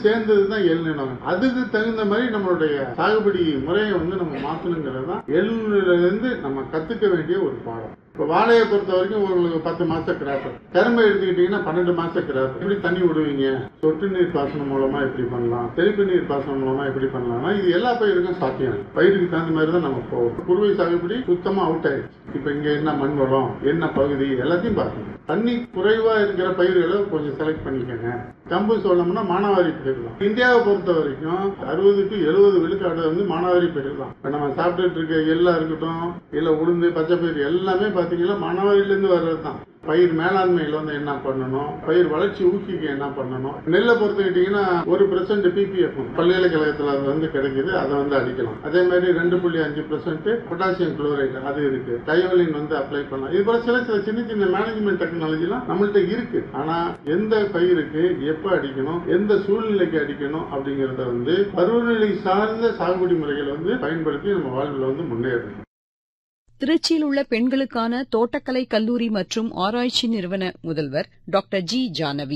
சேர்ந்தது தான் எல்நிலம் அதுக்கு தகுந்த மாதிரி நம்மளுடைய சாகுபடி முறையை வந்து நம்ம மாத்தணுங்கிறது தான் எல்நில இருந்து நம்ம கத்துக்க வேண்டிய ஒரு பாடம் இப்ப வாழையை பொறுத்த வரைக்கும் உங்களுக்கு பத்து மாசம் கிராப் கரும்பை எடுத்துக்கிட்டீங்கன்னா பன்னெண்டு மாசம் கிராப் எப்படி தண்ணி விடுவீங்க சொட்டு நீர் பாசனம் மூலமா எப்படி பண்ணலாம் தெளிப்பு நீர் பாசனம் மூலமா எப்படி பண்ணலாம்னா இது எல்லா பயிருக்கும் சாத்தியம் பயிருக்கு தகுந்த மாதிரி தான் நம்ம போவோம் குறுவை சாகுபடி சுத்தமா அவுட் ஆயிடுச்சு இப்ப இங்க என்ன மண் வளம் என்ன பகுதி எல்லாத்தையும் பார்க்கணும் தண்ணி குறைவா இருக்கிற பயிர்களை கொஞ்சம் செலக்ட் பண்ணிக்கோங்க கம்பு சோளம்னா மானாவாரி பயிர் தான் இந்தியாவை பொறுத்த வரைக்கும் அறுபது டு எழுபது விழுக்காடு வந்து மானாவாரி பயிர் தான் இப்ப நம்ம சாப்பிட்டுட்டு இருக்க எல்லாம் இருக்கட்டும் இல்ல உளுந்து பச்சை பயிர் எல்லாமே பாத்தீங்கன்னா மானாவாரியில இருந்து வர்றது தான் பயிர் மேலாண்மையில வந்து என்ன பண்ணணும் பயிர் வளர்ச்சி ஊக்கிக்கு என்ன பண்ணணும் நெல்லை பொறுத்துக்கிட்டீங்கன்னா ஒரு பெர்சென்ட் பிபிஎஃப் பல்கலைக்கழகத்துல அது வந்து கிடைக்குது அதை வந்து அடிக்கலாம் அதே மாதிரி ரெண்டு புள்ளி அஞ்சு பெர்சென்ட் பொட்டாசியம் குளோரைடு அது இருக்கு டைவலின் வந்து அப்ளை பண்ணலாம் இது போல சில சில சின்ன சின்ன மேனேஜ்மெண்ட் டெக்னாலஜி எல்லாம் நம்மள்ட்ட இருக்கு ஆனா எந்த பயிருக்கு எப்ப அடிக்கணும் எந்த சூழ்நிலைக்கு அடிக்கணும் அப்படிங்கறத வந்து பருவநிலை சார்ந்த சாகுபடி முறைகளை வந்து பயன்படுத்தி நம்ம வாழ்வில் வந்து முன்னேறணும் திருச்சியில் உள்ள பெண்களுக்கான தோட்டக்கலை கல்லூரி மற்றும் ஆராய்ச்சி நிறுவன முதல்வர் டாக்டர் ஜி ஜானவி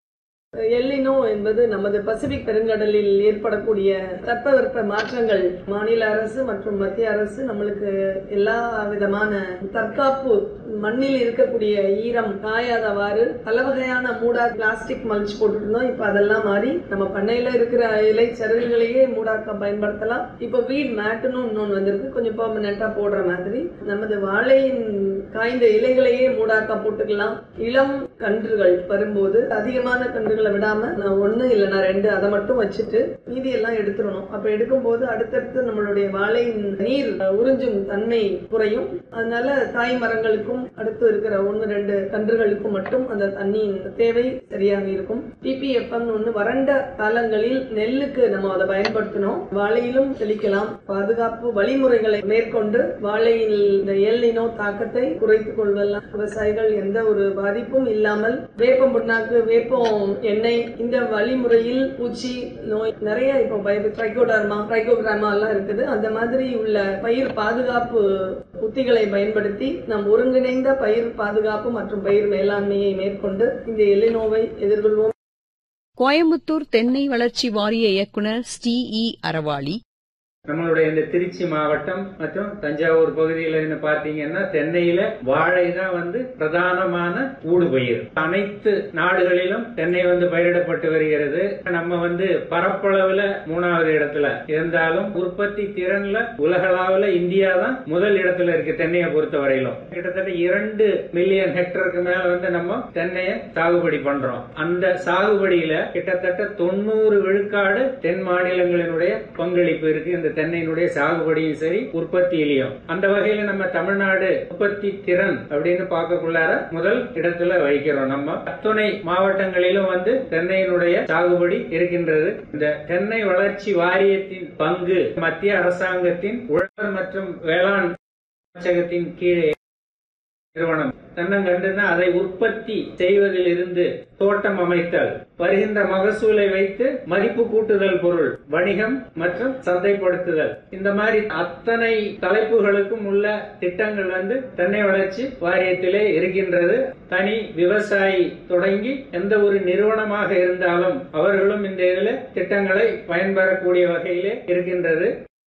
எல்லினோ என்பது நமது பசிபிக் பெருங்கடலில் ஏற்படக்கூடிய தட்பவெப்ப மாற்றங்கள் மாநில அரசு மற்றும் மத்திய அரசு நம்மளுக்கு எல்லா விதமான தற்காப்பு மண்ணில் இருக்கக்கூடிய ஈரம் காயாதவாறு பல வகையான மூடா பிளாஸ்டிக் மல்ச் போட்டுருந்தோம் இப்ப அதெல்லாம் மாறி நம்ம பண்ணையில இருக்கிற இலை சருகுகளையே மூடாக்க பயன்படுத்தலாம் இப்ப வீட் மேட்டுன்னு இன்னொன்னு வந்திருக்கு கொஞ்சம் பெர்மனண்டா போடுற மாதிரி நமது வாழையின் காய்ந்த இலைகளையே மூடாக்க போட்டுக்கலாம் இளம் கன்றுகள் வரும்போது அதிகமான கன்றுகளை விடாம நான் ஒண்ணு இல்லைன்னா ரெண்டு அதை மட்டும் வச்சுட்டு மீதி எல்லாம் எடுத்துடணும் அப்ப எடுக்கும்போது அடுத்தடுத்து நம்மளுடைய வாழையின் நீர் உறிஞ்சும் தன்மை குறையும் அதனால தாய் மரங்களுக்கும் அடுத்து இருக்கிற ஒன்னு ரெண்டு கன்றுகளுக்கும் மட்டும் அந்த தண்ணியின் தேவை சரியாக இருக்கும் பிபிஎஃப்எம் ஒன்னு வறண்ட காலங்களில் நெல்லுக்கு நம்ம அதை பயன்படுத்தணும் வாழையிலும் தெளிக்கலாம் பாதுகாப்பு வழிமுறைகளை மேற்கொண்டு வாழையில் இந்த எல்லினோ தாக்கத்தை குறைத்துக் கொள்வதெல்லாம் விவசாயிகள் எந்த ஒரு பாதிப்பும் இல்லாமல் வேப்பம் புண்ணாக்கு வேப்பம் எண்ணெய் இந்த வழிமுறையில் பூச்சி நோய் நிறைய இப்போ ட்ரைகோடர்மா ட்ரைகோகிராமா எல்லாம் இருக்குது அந்த மாதிரி உள்ள பயிர் பாதுகாப்பு உத்திகளை பயன்படுத்தி நாம் ஒருங்கிணைந்த பயிர் பாதுகாப்பு மற்றும் பயிர் மேலாண்மையை மேற்கொண்டு இந்த எல்லினோவை எதிர்கொள்வோம் கோயம்புத்தூர் தென்னை வளர்ச்சி வாரிய இயக்குநர் ஸ்ரீ இ அறவாளி நம்மளுடைய இந்த திருச்சி மாவட்டம் மற்றும் தஞ்சாவூர் பகுதியில இருந்து பார்த்தீங்கன்னா தென்னையில வாழை தான் வந்து பிரதானமான ஊடுபயிர் அனைத்து நாடுகளிலும் தென்னை வந்து பயிரிடப்பட்டு வருகிறது நம்ம வந்து பரப்பளவுல மூணாவது இடத்துல இருந்தாலும் உற்பத்தி திறன்ல உலகளவுல இந்தியா தான் முதல் இடத்துல இருக்கு தென்னையை பொறுத்த வரையிலும் கிட்டத்தட்ட இரண்டு மில்லியன் ஹெக்டருக்கு மேல வந்து நம்ம தென்னையை சாகுபடி பண்றோம் அந்த சாகுபடியில கிட்டத்தட்ட தொண்ணூறு விழுக்காடு தென் மாநிலங்களினுடைய பங்களிப்பு இருக்கு இந்த தென்னையினுடைய சாகுபடியும் சரி உற்பத்தியிலையும் அந்த வகையில நம்ம தமிழ்நாடு உற்பத்தி திறன் அப்படின்னு பார்க்கக்குள்ளார முதல் இடத்துல வைக்கிறோம் நம்ம அத்துணை மாவட்டங்களிலும் வந்து தென்னையினுடைய சாகுபடி இருக்கின்றது இந்த தென்னை வளர்ச்சி வாரியத்தின் பங்கு மத்திய அரசாங்கத்தின் உழவர் மற்றும் வேளாண் அமைச்சகத்தின் கீழே நிறுவனம் தென்னங்கண்டுனா அதை உற்பத்தி செய்வதில் இருந்து தோட்டம் அமைத்தல் வருகின்ற மகசூலை வைத்து மதிப்பு கூட்டுதல் பொருள் வணிகம் மற்றும் சந்தைப்படுத்துதல் இந்த மாதிரி அத்தனை தலைப்புகளுக்கும் உள்ள திட்டங்கள் வந்து தென்னை வளர்ச்சி வாரியத்திலே இருக்கின்றது தனி விவசாயி தொடங்கி எந்த ஒரு நிறுவனமாக இருந்தாலும் அவர்களும் இந்த இதில் திட்டங்களை பயன்பெறக்கூடிய வகையிலே இருக்கின்றது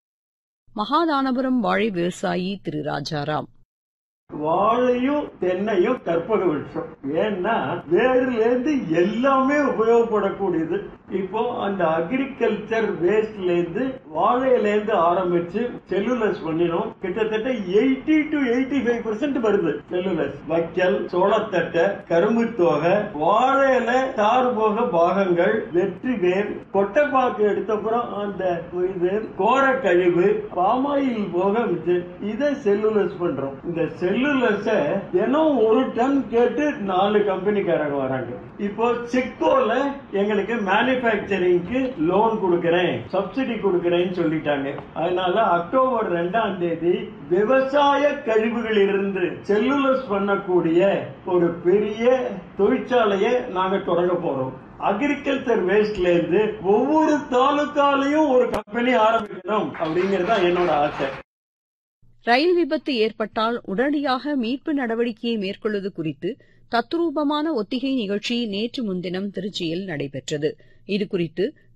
மகாதானபுரம் வாழை விவசாயி திரு ராஜாராம் வாழையும் தென்னையும் கற்பக விருட்சம் ஏன்னா வேர்ல இருந்து எல்லாமே உபயோகப்படக்கூடியது இப்போ அந்த அக்ரிகல்ச்சர் வேஸ்ட்ல இருந்து வாழையில இருந்து ஆரம்பிச்சு செல்லுலஸ் பண்ணினோம் கிட்டத்தட்ட eighty to eighty five percent வருது செல்லுலஸ் வைக்கல் சோளத்தட்டை கரும்பு தோகை வாழையில தாறு போக பாகங்கள் வெற்றி வேர் கொட்டைப்பாக்கு எடுத்தப்புறம் அந்த இது கோர கழிவு பாமாயில் போக விட்டு இதை செல்லுலஸ் பண்றோம் இந்த செல்லுலஸ தினம் ஒரு டன் கேட்டு நாலு கம்பெனிக்காரங்க வராங்க இப்போ செக்கோல எங்களுக்கு மேனுபேக்சரிங்க்கு லோன் கொடுக்கறேன் சப்சிடி கொடுக்கறேன்னு சொல்லிட்டாங்க அதனால அக்டோபர் ரெண்டாம் தேதி விவசாய கழிவுகளில் இருந்து செல்லுலஸ் பண்ணக்கூடிய ஒரு பெரிய தொழிற்சாலையை நாங்க தொடங்க போறோம் அக்ரிகல்ச்சர் வேஸ்ட்ல இருந்து ஒவ்வொரு தாலுக்காலையும் ஒரு கம்பெனி ஆரம்பிக்கணும் அப்படிங்கறது தான் என்னோட ஆசை ரயில் விபத்து ஏற்பட்டால் உடனடியாக மீட்பு நடவடிக்கையை மேற்கொள்வது குறித்து தத்ரூபமான ஒத்திகை நிகழ்ச்சி நேற்று முன்தினம் திருச்சியில் நடைபெற்றது இதுகுறித்து